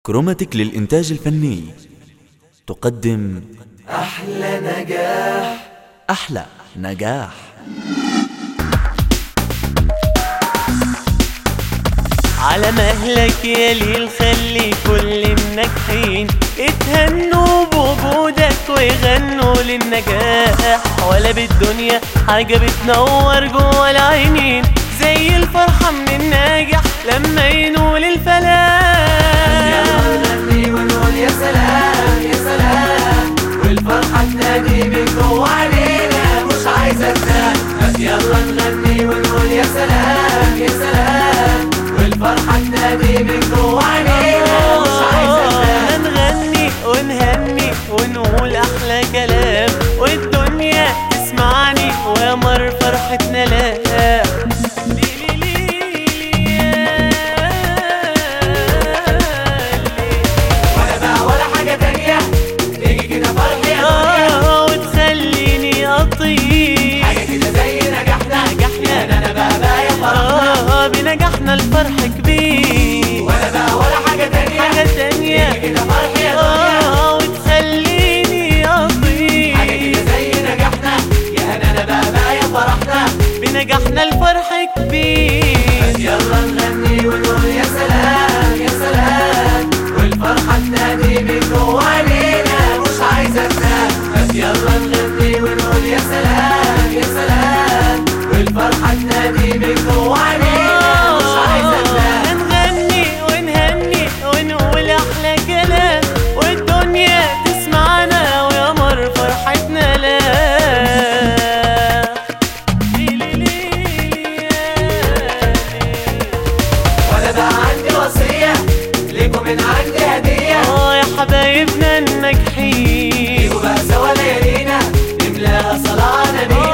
كروماتيك للإنتاج الفني تقدم أحلى نجاح أحلى نجاح على مهلك يا ليل خلي كل الناجحين اتهنوا بوجودك ويغنوا للنجاح ولا بالدنيا حاجة بتنور جوا العينين زي الفرحة من الناجح لما ينول الفلاح نغني ونقول يا سلام يا سلام والفرحة تنادي من جوا علينا مش عايزة تنام بس يلا نغني ونقول يا سلام يا سلام والفرحة تنادي من جوا علينا مش عايزة تنام هنغني ونهني ونقول احلى كلام والدنيا تسمعني ويمر فرحتنا لا لي- لي- لي- لي- ولا بقى ولا حاجة تانية نيجي كده فرح يا دنيا آه، وتخليني اطير حاجة كده زي نجاحنا نجاحنا. يا انا بقى بقى يا فرحنا آه، بنجاحنا الفرح كبير ولا بقى ولا حاجة تانية حاجة تانية نيجي كده فرح يا دنيا آه، وتخليني اطير حاجة كده زي نجاحنا يا انا انا بقى بقى يا فرحنا بنجاحنا الفرح كبير يلا نغني ونقول يا سلام يا سلام والفرحة تنادي من جوا علينا مش عايزة تنام بس يلا نغني ونقول يا سلام يا سلام والفرحة تنادي من جوا علينا مش عايزة تنام هنغني ونهني ونقول احلى كلام والدنيا تسمعنا ويمر فرحتنا لا لي- لي- لي- لي- ولا بقى عندي وصية ليكم من عندي هدية اه يا حبايبنا الناجحين جيبوا بقى سوا ليالينا نملاها صلاة نبينا